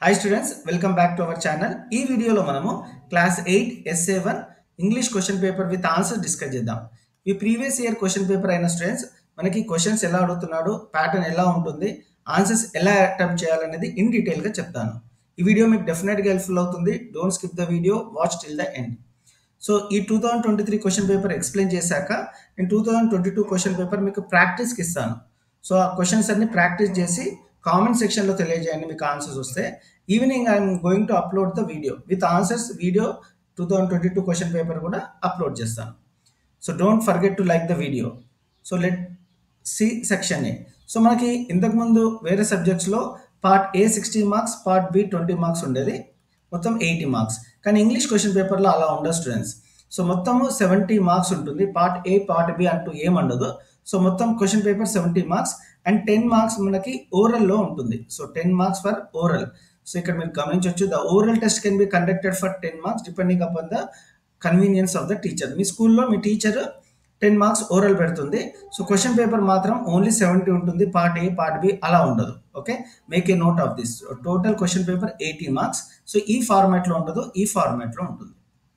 hi students welcome back to our channel ఈ వీడియోలో మనము class eight SA one English question paper with answer discuss చేద్దాం ఈ previous year question paper అయిన students మనకి questions ఎలా అడుగుతున్నాడు ప్యాటర్న్ ఎలా ఉంటుంది ఆన్సర్స్ ఎలా అటెంప్ట్ చేయాలనేది ఇన్ డీటెయిల్గా చెప్తాను ఈ వీడియో మీకు డెఫినెట్గా హెల్ప్ఫుల్ అవుతుంది don't skip the video watch till the end so ఈ two thousand twenty three question paper explain చేశాక నేను two thousand twenty two question paper మీకు ప్రాక్టీస్కి ఇస్తాను సో ఆ క్వశ్చన్స్ అన్ని ప్రాక్టీస్ చేసి కామెంట్ సెక్షన్లో తెలియజేయండి మీకు ఆన్సర్స్ వస్తే evening I'm going to upload the video with answers video two thousand twenty two question paper కూడా అప్లోడ్ చేస్తాను so don't forget to like the video so let see section A so మనకి ఇంతకుముందు వేరే సబ్జెక్ట్స్లో part A sixty marks part B twenty marks ఉండేది మొత్తం eighty marks కానీ English question పేపర్లో అలా ఉండదు స్టూడెంట్స్ సో మొత్తము సెవెంటీ మార్క్స్ ఉంటుంది పార్ట్ ఏ పార్ట్ బి అంటూ ఏమండదు సో మొత్తం question paper seventy marks and ten marks మనకి ఓరల్లో ఉంటుంది so ten marks for oral so ఇక్కడ మీరు గమనించవచ్చు the oral test can be conducted for ten marks depending upon the convenience of the teacher మీ స్కూల్లో మీ టీచర్ టెన్ మార్క్స్ ఓరల్ పెడుతుంది సో క్వశ్చన్ పేపర్ మాత్రం ఓన్లీ సెవెంటీ ఉంటుంది part A part B అలా ఉండదు okay make a note of this total question paper eighty marks so ఈ ఫార్మాట్లో ఉండదు ఈ ఫార్మాట్లో ఉంటుంది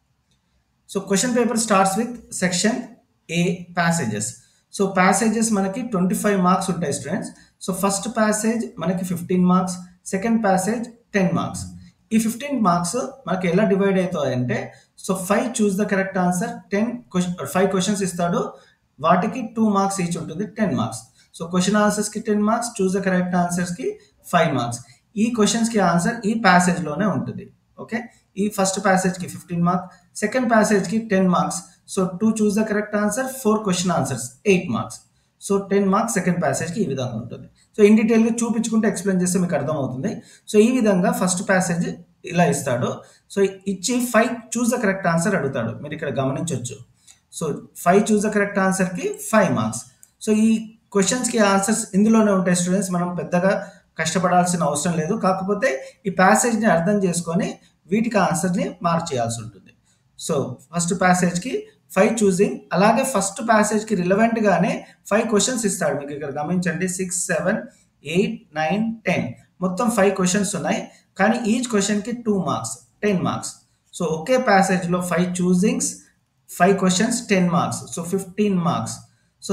so question paper starts with section A passages so passages మనకి ట్వంటీ ఫైవ్ మార్క్స్ ఉంటాయి స్టూడెంట్స్ సో ఫస్ట్ ప్యాసేజ్ మనకి fifteen marks second passage ten marks ఈ ఫిఫ్టీన్ మార్క్స్ మనకి ఎలా డివైడ్ అవుతాయి అంటే so five choose the correct answer ten five questions ఇస్తాడు వాటికి టూ మార్క్స్ ఈచ్ ఉంటుంది టెన్ మార్క్స్ సో క్వశ్చన్ ఆన్సర్స్కి ten marks choose the correct ఆన్సర్స్కి ఫైవ్ మార్క్స్ ఈ క్వశ్చన్స్కి ఆన్సర్ ఈ ప్యాసేజ్లోనే ఉంటుంది ఓకే ఈ ఫస్ట్ ప్యాసేజ్కి ఫిఫ్టీన్ మార్క్స్ సెకండ్ ప్యాసేజ్కి ten marks so two choose the correct answer four question answers eight marks so ten marks second ప్యాసేజ్కి ఈ విధంగా ఉంటుంది సో ఇన్ డీటెయిల్గా చూపించుకుంటే ఎక్స్ప్లెయిన్ చేస్తే మీకు అర్థమవుతుంది సో ఈ విధంగా ఫస్ట్ ప్యాసేజ్ ఇలా ఇస్తాడు సో ఇచ్చి five choose the correct answer అడుగుతాడు మీరు ఇక్కడ గమనించవచ్చు so five choose the correct ఆన్సర్కి ఫైవ్ మార్క్స్ సో ఈ క్వశ్చన్స్కి ఆన్సర్స్ ఇందులోనే ఉంటాయి స్టూడెంట్స్ మనం పెద్దగా కష్టపడాల్సిన అవసరం లేదు కాకపోతే ఈ ప్యాసేజ్ని అర్థం చేసుకొని వీటికి ఆన్సర్ని మార్క్ చేయాల్సి ఉంటుంది సో ఫస్ట్ ప్యాసేజ్కి ఫైవ్ చూసింగ్ అలాగే ఫస్ట్ ప్యాసేజ్కి రిలవెంట్గానే ఫైవ్ క్వశ్చన్స్ ఇస్తాడు మీకు ఇక్కడ గమనించండి six seven eight nine ten మొత్తం ఫైవ్ క్వశ్చన్స్ ఉన్నాయి కానీ ఈచ్ క్వశ్చన్కి two marks ten marks so ఒకే ప్యాసేజ్లో five choosings five questions ten marks so fifteen marks so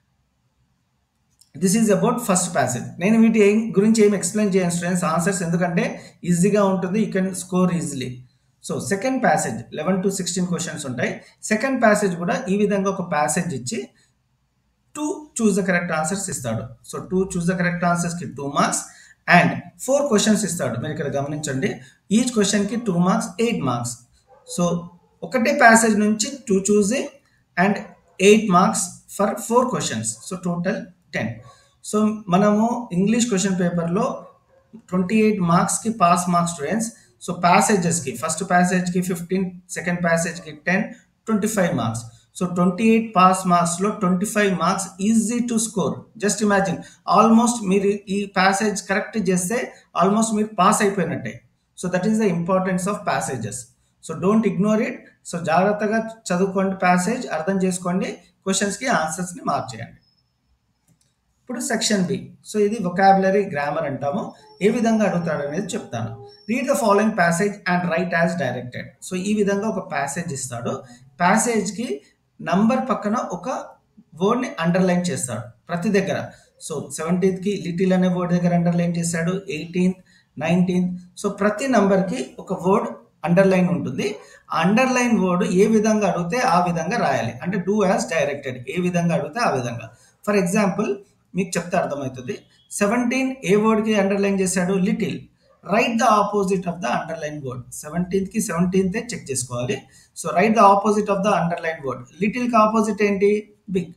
this is about first passage నేను వీటి ఏం గురించి ఏం ఎక్స్ప్లెయిన్ చేయను స్టూడెంట్స్ ఆన్సర్స్ ఎందుకంటే ఈజీగా ఉంటుంది you can score easily so second passage eleven to sixteen questions ఉంటాయి సెకండ్ ప్యాసేజ్ కూడా ఈ విధంగా ఒక ప్యాసేజ్ ఇచ్చి two choose the correct answers ఇస్తాడు so two choose the correct ఆన్సర్స్కి two marks and four questions ఇస్తాడు మీరు ఇక్కడ గమనించండి ఈచ్ క్వశ్చన్కి two marks eight marks so ఒకటే ప్యాసేజ్ నుంచి two choosing and eight marks for four questions so total ten so మనము ఇంగ్లీష్ క్వశ్చన్ పేపర్లో ట్వంటీ ఎయిట్ మార్క్స్కి పాస్ మార్క్స్ స్టూడెంట్స్ సో ప్యాసేజెస్కి ఫస్ట్ ప్యాసేజ్కి ఫిఫ్టీన్ సెకండ్ ప్యాసేజ్కి ten twenty five marks so twenty eight pass మార్క్స్లో twenty five marks easy to score just imagine almost మీరు ఈ passage correct చేస్తే ఆల్మోస్ట్ మీరు పాస్ అయిపోయినట్టే so that is the importance of passages so don't ignore it so జాగ్రత్తగా చదువుకోండి passage అర్థం చేసుకోండి క్వశ్చన్స్కి ఆన్సర్స్ని మార్క్ చేయండి ఇప్పుడు సెక్షన్ బి సో ఇది వొకాబులరీ గ్రామర్ అంటాము ఏ విధంగా అడుగుతాడు అనేది చెప్తాను read the following passage and write as directed so ఈ విధంగా ఒక ప్యాసేజ్ ఇస్తాడు ప్యాసేజ్కి నంబర్ పక్కన ఒక వర్డ్ని అండర్లైన్ చేస్తాడు ప్రతి దగ్గర సో సెవెంటీన్త్కి లిటిల్ అనే వర్డ్ దగ్గర అండర్లైన్ చేశాడు ఎయిటీన్త్ నైన్టీన్త్ సో ప్రతి నంబర్కి ఒక వర్డ్ అండర్లైన్ ఉంటుంది అండర్లైన్ వర్డ్ ఏ విధంగా అడిగితే ఆ విధంగా రాయాలి అంటే డూ యాజ్ డైరెక్టెడ్ ఏ విధంగా అడిగితే ఆ విధంగా ఫర్ ఎగ్జాంపుల్ మీకు చెప్తే అర్థమవుతుంది సెవెంటీన్ ఏ వర్డ్కి అండర్లైన్ చేశాడు little write the opposite of the underline word సెవెంటీన్త్కి సెవెంటీన్తే చెక్ చేసుకోవాలి so write the opposite of the underline word లిటిల్కి ఆపోజిట్ ఏంటి big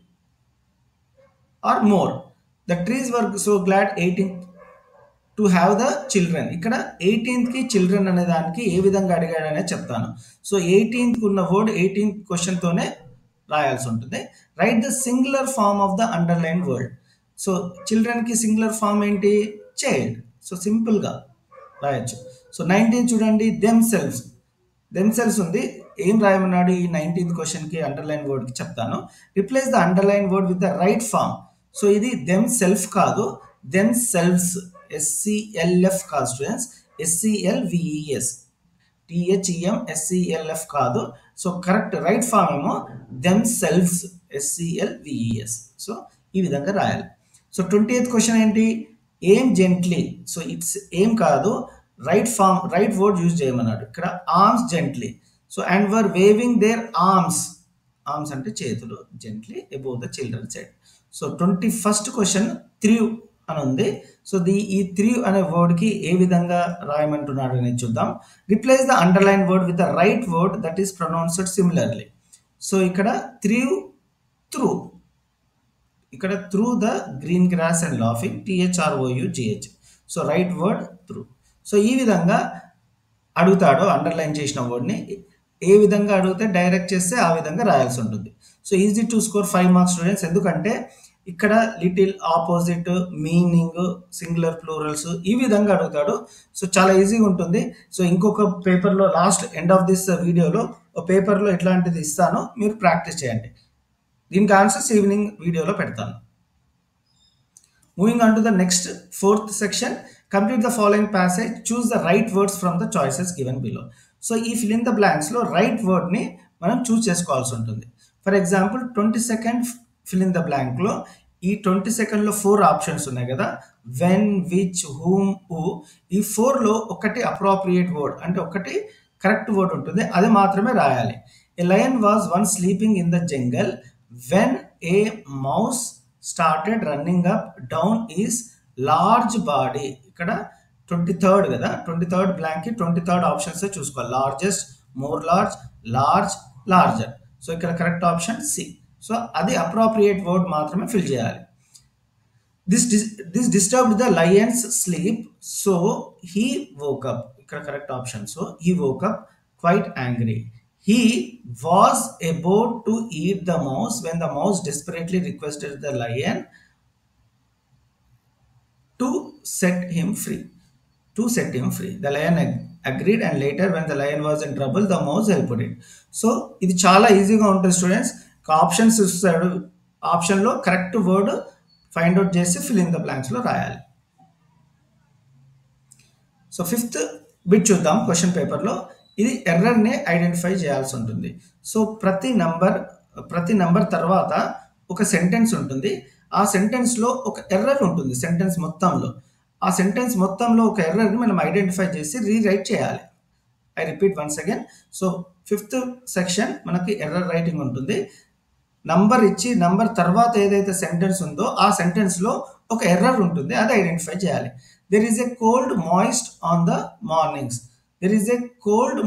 or more the trees work so glad eighteenth to have the children ఇక్కడ ఎయిటీన్త్కి children అనే దానికి ఏ విధంగా అడిగాడు అనేది చెప్తాను సో ఎయిటీన్త్ ఉన్న వర్డ్ ఎయిటీన్త్ క్వశ్చన్తోనే రాయాల్సి ఉంటుంది write the singular form of the underline word so చిల్డ్రన్కి సింగులర్ ఫామ్ ఏంటి చైల్డ్ సో సింపుల్గా రాయొచ్చు సో నైన్టీన్ చూడండి దెమ్ సెల్ఫ్స్ దెమ్ సెల్స్ ఉంది ఏం రాయమన్నాడు ఈ నైన్టీన్త్ క్వశ్చన్కి అండర్లైన్ వర్డ్కి చెప్తాను replace the underline word with the right form so ఇది దెమ్ సెల్ఫ్ కాదు దెమ్ సెల్ఫ్స్ ఎస్సిఎల్ఎఫ్ కాదు students S E L V E S T H E M S E L F కాదు సో కరెక్ట్ రైట్ ఫామ్ ఏమో themselves S E L V E S so ఈ విధంగా రాయాలి సో ట్వంటీ ఎయిత్ క్వశ్చన్ ఏంటి ఏం జెంట్లీ సో ఇట్స్ ఏం కాదు right form right word use చేయమన్నాడు ఇక్కడ arms gently so and were waving their arms arms అంటే చేతులు gently above the children side so twenty first question three అని ఉంది సో ది ఈ త్రీ అనే వర్డ్ కి ఏ విధంగా రాయమంటున్నాడు అనేది చూద్దాం replace the underline word with the right word that is pronounced similarly so ఇక్కడ త్రీ త్రూ ఇక్కడ through the green grass and laughing టిహెచ్ఆర్ఓయు GH so right word through so ఈ విధంగా అడుగుతాడు అండర్లైన్ చేసిన వర్డ్ని ఏ విధంగా అడిగితే డైరెక్ట్ చేస్తే ఆ విధంగా రాయాల్సి ఉంటుంది so easy to score five marks students ఎందుకంటే ఇక్కడ little opposite meaning singular plurals ఈ విధంగా అడుగుతాడు సో చాలా ఈజీగా ఉంటుంది సో ఇంకొక పేపర్లో లాస్ట్ ఎండ్ ఆఫ్ దిస్ వీడియోలో ఒక పేపర్లో ఎట్లాంటిది ఇస్తానో మీరు ప్రాక్టీస్ చేయండి దీనికి ఆన్సర్స్ ఈవినింగ్ వీడియోలో పెడతాను moving on to the next fourth section complete the following passage choose the right words from the choices given below so ఈ ఫిల్ ఇన్ ద బ్లాంక్స్లో రైట్ వర్డ్ని మనం చూస్ చేసుకోవాల్సి ఉంటుంది for example twenty second fill in the బ్లాంక్లో ఈ twenty సెకండ్లో four options ఉన్నాయి కదా వెన్ విచ్ హూమ్ హూ ఈ ఫోర్లో ఒకటి అప్రోప్రియేట్ వర్డ్ అంటే ఒకటి కరెక్ట్ వర్డ్ ఉంటుంది అది మాత్రమే రాయాలి a lion was one sleeping in the jungle when a mouse started running up down is large body ఇక్కడ ట్వంటీ థర్డ్ కదా twenty third blank twenty third options చూసుకోవాలి largest more large large larger so ఇక్కడ correct option C so అది appropriate word మాత్రమే fill చేయాలి this this disturbed the lions sleep so he woke up ఇక్కడ correct option so he woke up quite angry he was about to eat the mouse when the mouse desperately requested the lion to set him free to set him free the lion ag- agreed and later when the lion was in trouble the mouse helped it so ఇది చాలా ఈజీగా ఉంటుంది students options ఇస్తాడు ఆప్షన్లో correct word find out చేసి fill in the బ్లాంక్స్లో రాయాలి so fifth bit చూద్దాం క్వశ్చన్ పేపర్లో ఇది ఎర్రర్ని ఐడెంటిఫై చేయాల్సి ఉంటుంది సో ప్రతి నంబర్ ప్రతి నంబర్ తర్వాత ఒక సెంటెన్స్ ఉంటుంది ఆ సెంటెన్స్లో ఒక ఎర్రర్ ఉంటుంది సెంటెన్స్ మొత్తంలో ఆ సెంటెన్స్ మొత్తంలో ఒక ఎర్రర్ని మనం ఐడెంటిఫై చేసి రీరైట్ చేయాలి I repeat once again so fifth section మనకి ఎర్రర్ రైటింగ్ ఉంటుంది నంబర్ ఇచ్చి నంబర్ తర్వాత ఏదైతే సెంటెన్స్ ఉందో ఆ సెంటెన్స్లో ఒక ఎర్రర్ ఉంటుంది అది ఐడెంటిఫై చేయాలి there is a cold moist on the mornings there is a cold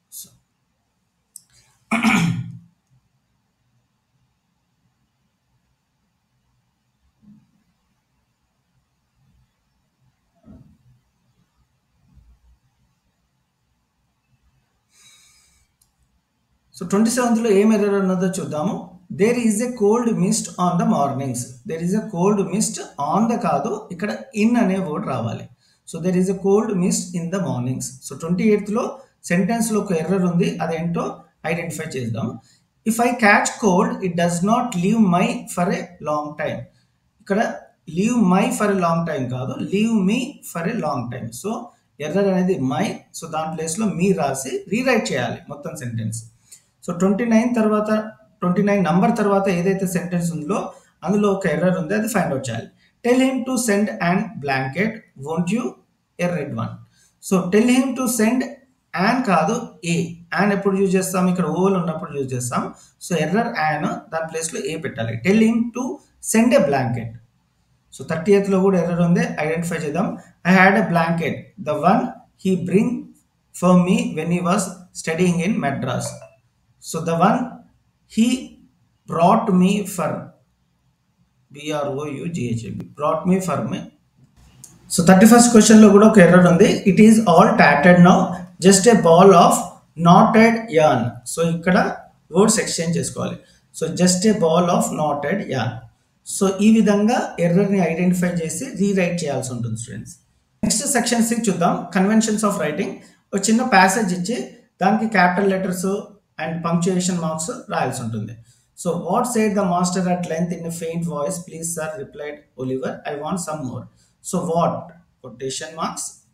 so twenty సెవెంత్లో ఏం ఎర్రర్ ఉన్నదో చూద్దాము there is a cold mist on the mornings there is a cold mist on the కాదు ఇక్కడ in అనే word రావాలి so there is a cold mist in the mornings so twenty ఎయిత్లో సెంటెన్స్లో ఒక ఎర్రర్ ఉంది అదేంటో ఐడెంటిఫై చేద్దాం if I catch cold it does not leave my for a long time ఇక్కడ leave my for a long time కాదు leave me for a long time so error అనేది my so దాని ప్లేస్లో me రాసి rewrite చేయాలి మొత్తం sentence so twenty nine తర్వాత twenty nine number తర్వాత ఏదైతే సెంటెన్స్ ఉందో అందులో ఒక ఎర్రర్ ఉంది అది ఫైండ్ అవుట్ చేయాలి tell him to send and blanket won't you a red one so tell him to send an కాదు ఏ యాన్ ఎప్పుడు యూజ్ చేస్తాం ఇక్కడ ఓవల్ ఉన్నప్పుడు యూజ్ చేస్తాం సో ఎర్రర్ యాన్ దాని ప్లేస్లో ఏ పెట్టాలి tell him to send a blanket so thirty ఎయిత్లో కూడా ఎర్రర్ ఉంది ఐడెంటిఫై చేద్దాం I had a blanket the one he bring for me when he was studying in Madras so the one he brought me for బిఆర్ఓయుజిహెచ్బి brought me for me so thirty first క్వశ్చన్లో కూడా ఒక error ఉంది it is all tatted now just a ball of knotted yarn so ఇక్కడ words exchange చేసుకోవాలి so just a ball of knotted yarn so ఈ విధంగా ఎర్రర్ని ఐడెంటిఫై చేసి రీరైట్ చేయాల్సి ఉంటుంది స్టూడెంట్స్ నెక్స్ట్ సెక్షన్ సి చూద్దాం కన్వెన్షన్స్ ఆఫ్ రైటింగ్ ఒక చిన్న ప్యాసేజ్ ఇచ్చి దానికి capital letters and punctuation marks రాయాల్సి ఉంటుంది so what side the master at length in faint voice please sir replied Oliver I want some more so what quotation marks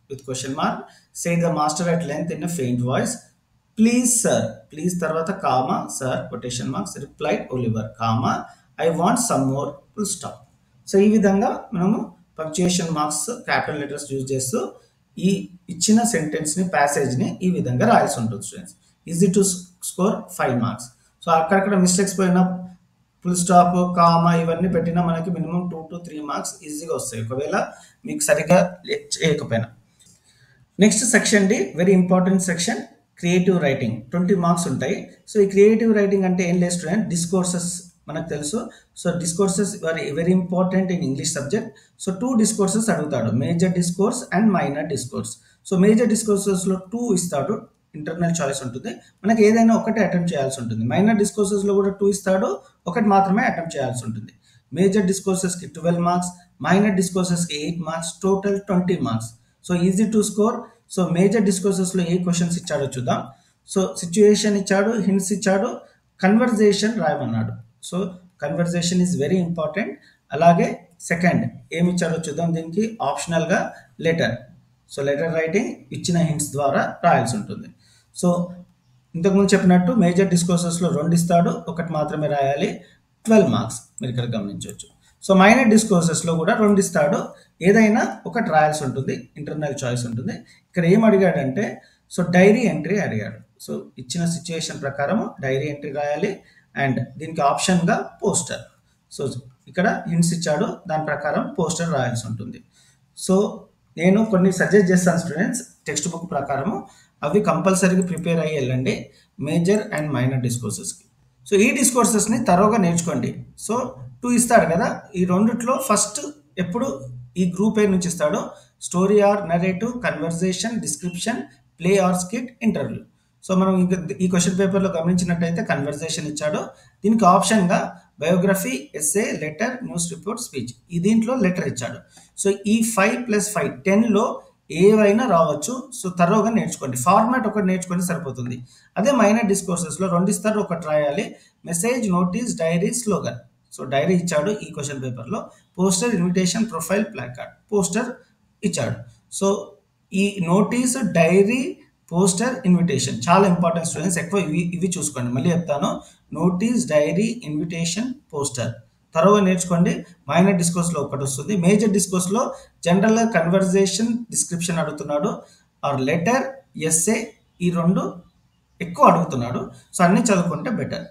with question mark say the master at length in faint voice please sir please తర్వాత comma sir quotation marks replied Oliver comma I want some more full stop so ఈ విధంగా మనము punctuation marks capital letters use చేస్తూ ఈ ఇచ్చిన సెంటెన్స్ని ప్యాసేజ్ని ఈ విధంగా రాయాల్సి ఉంటుంది students easy to score five marks so అక్కడక్కడ మిస్టేక్స్ పోయినా ఫుల్ స్టాప్ కామా ఇవన్నీ పెట్టినా మనకి minimum two to three marks ఈజీగా వస్తాయి ఒకవేళ మీకు సరిగ్గా చేయకపోయినా next section D very important section creative writing twenty marks ఉంటాయి సో ఈ క్రియేటివ్ రైటింగ్ అంటే ఏం లేదు స్టూడెంట్ డిస్కోర్సెస్ మనకు తెలుసు so discourses very very important in English subject so two discourses అడుగుతాడు major discourse and minor discourse so major డిస్కోర్సెస్లో two ఇస్తాడు ఇంటర్నల్ చాయిస్ ఉంటుంది మనకి ఏదైనా ఒకటే అటెంప్ట్ చేయాల్సి ఉంటుంది మైనర్ డిస్కోర్సెస్లో కూడా టూ ఇస్తాడు ఒకటి మాత్రమే అటెంప్ట్ చేయాల్సి ఉంటుంది మేజర్ డిస్కోర్సెస్కి ట్వెల్వ్ మార్క్స్ మైనర్ డిస్కోర్సెస్కి eight marks total twenty marks so easy to score so major డిస్కోర్సెస్లో ఏ క్వశ్చన్స్ ఇచ్చాడో చూద్దాం సో సిచ్యుయేషన్ ఇచ్చాడు హింట్స్ ఇచ్చాడు కన్వర్జేషన్ రాయమన్నాడు so conversation is very important అలాగే సెకండ్ ఏమి ఇచ్చాడో చూద్దాం దీనికి ఆప్షనల్గా లెటర్ సో లెటర్ రైటింగ్ ఇచ్చిన హింట్స్ ద్వారా రాయాల్సి ఉంటుంది సో ఇంతకుముందు చెప్పినట్టు మేజర్ డిస్కోర్సెస్లో రెండు ఇస్తాడు ఒకటి మాత్రమే రాయాలి ట్వెల్వ్ మార్క్స్ మీరు ఇక్కడ గమనించవచ్చు సో మైనర్ డిస్కోర్సెస్లో కూడా రెండు ఇస్తాడు ఏదైనా ఒకటి రాయాల్సి ఉంటుంది ఇంటర్నల్ చాయిస్ ఉంటుంది ఇక్కడ ఏం అడిగాడంటే సో డైరీ ఎంట్రీ అడిగాడు సో ఇచ్చిన సిచ్యుయేషన్ ప్రకారం డైరీ ఎంట్రీ రాయాలి అండ్ దీనికి ఆప్షన్గా పోస్టర్ సో ఇక్కడ హింట్స్ ఇచ్చాడు దాని ప్రకారం పోస్టర్ రాయాల్సి ఉంటుంది సో నేను కొన్ని సజెస్ట్ చేస్తాను స్టూడెంట్స్ టెక్స్ట్ బుక్ ప్రకారము అవి కంపల్సరీగా ప్రిపేర్ అయ్యి వెళ్ళండి మేజర్ అండ్ మైనర్ డిస్కోర్సెస్కి సో ఈ డిస్కోర్సెస్ని తరోగా నేర్చుకోండి సో టూ ఇస్తాడు కదా ఈ రెండిట్లో ఫస్ట్ ఎప్పుడు ఈ గ్రూప్ ఏ నుంచి ఇస్తాడో story or narrative conversation description play or skit interview so మనం ఇంకా ఈ క్వశ్చన్ పేపర్లో గమనించినట్టయితే కన్వర్జేషన్ ఇచ్చాడు దీనికి ఆప్షన్గా biography essay letter news report speech ఈ దీంట్లో లెటర్ ఇచ్చాడు సో ఈ ఫైవ్ ప్లస్ ఫైవ్ టెన్లో ఏవైనా రావచ్చు సో తరోగా నేర్చుకోండి ఫార్మాట్ ఒకటి నేర్చుకుంటే సరిపోతుంది అదే మైనర్ డిస్కోర్సెస్లో రెండు ఇస్తారు ఒకటి రాయాలి message notice diary slogan so diary ఇచ్చాడు ఈ క్వశ్చన్ పేపర్లో poster invitation profile placard poster ఇచ్చాడు సో ఈ నోటీస్ డైరీ పోస్టర్ ఇన్విటేషన్ చాలా ఇంపార్టెంట్ స్టూడెంట్స్ ఎక్కువ ఇవి ఇవి చూసుకోండి మళ్ళీ చెప్తాను నోటీస్ డైరీ ఇన్విటేషన్ పోస్టర్ తర్వాత నేర్చుకోండి మైనర్ డిస్కోర్స్లో ఒకటి వస్తుంది మేజర్ డిస్కోర్స్లో జనరల్గా కన్వర్జేషన్ డిస్క్రిప్షన్ అడుగుతున్నాడు ఆర్ లెటర్ ఎస్ఏ ఈ రెండు ఎక్కువ అడుగుతున్నాడు సో అన్నీ చదువుకుంటే బెటర్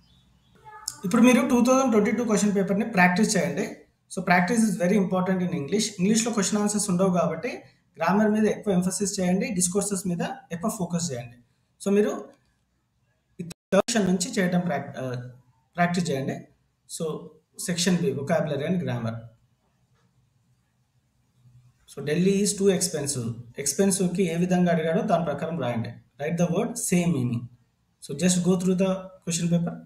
ఇప్పుడు మీరు two thousand twenty two question పేపర్ని ప్రాక్టీస్ చేయండి so practice is very important in English ఇంగ్లీష్లో క్వశ్చన్ ఆన్సర్స్ ఉండవు కాబట్టి గ్రామర్ మీద ఎక్కువ ఎంఫసిస్ చేయండి డిస్కోర్సెస్ మీద ఎక్కువ ఫోకస్ చేయండి సో మీరు సెక్షన్ నుంచి చేయడం ప్రాక్ ప్రాక్టీస్ చేయండి so section B vocabulary and grammar so Delhi is too expensive ఎక్స్పెన్సివ్కి ఏ విధంగా అడిగాడో దాని ప్రకారం రాయండి write the word same meaning so just go through the question paper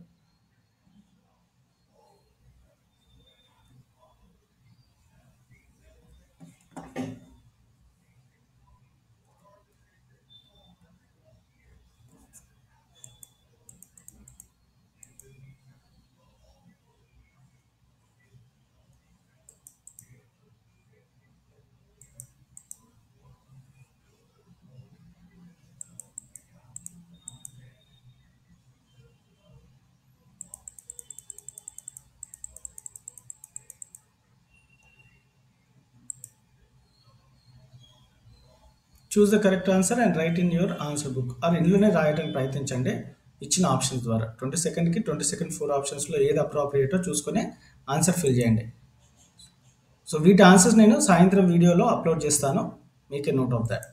choose the correct answer and write in your answer book or ఇందులోనే రాయడానికి ప్రయత్నించండి ఇచ్చిన ఆప్షన్స్ ద్వారా ట్వంటీ సెకండ్కి ట్వంటీ సెకండ్ ఫోర్ ఆప్షన్స్లో ఏది అప్రాప్రియేటో చూసుకొని ఆన్సర్ ఫిల్ చేయండి సో వీటి ఆన్సర్స్ నేను సాయంత్రం వీడియోలో అప్లోడ్ చేస్తాను మీకే note of that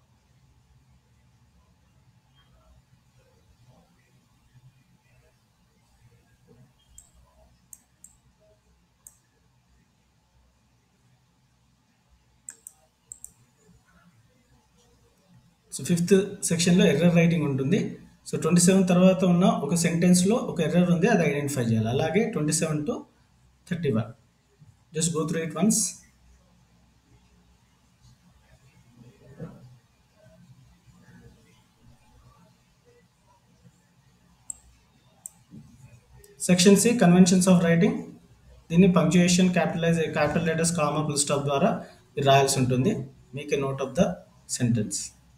so fifth సెక్షన్లో ఎర్రర్ రైటింగ్ ఉంటుంది సో ట్వంటీ సెవెన్ తర్వాత ఉన్న ఒక సెంటెన్స్లో ఒక ఎర్రర్ ఉంది అది ఐడెంటిఫై చేయాలి అలాగే twenty seven to thirty one just go through it once section C conventions of writing దీన్ని punctuation capitalize capital letters comma full stop ద్వారా మీరు రాయాల్సి ఉంటుంది make a note of the sentence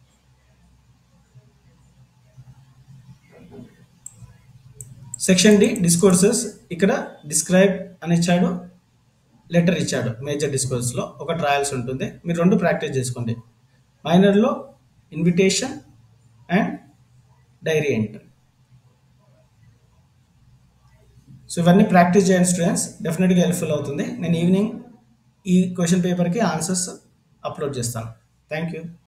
section D discourses ఇక్కడ describe అని ఇచ్చాడు letter ఇచ్చాడు major డిస్కోర్స్లో ఒకటి రాయాల్సి ఉంటుంది మీరు రెండు ప్రాక్టీస్ చేసుకోండి మైనర్లో invitation and diary entry so ఇవన్నీ ప్రాక్టీస్ చేయండి స్టూడెంట్స్ డెఫినెట్గా హెల్ప్ఫుల్ అవుతుంది నేను ఈవినింగ్ ఈ క్వశ్చన్ పేపర్కి ఆన్సర్స్ అప్లోడ్ చేస్తాను థ్యాంక్ యూ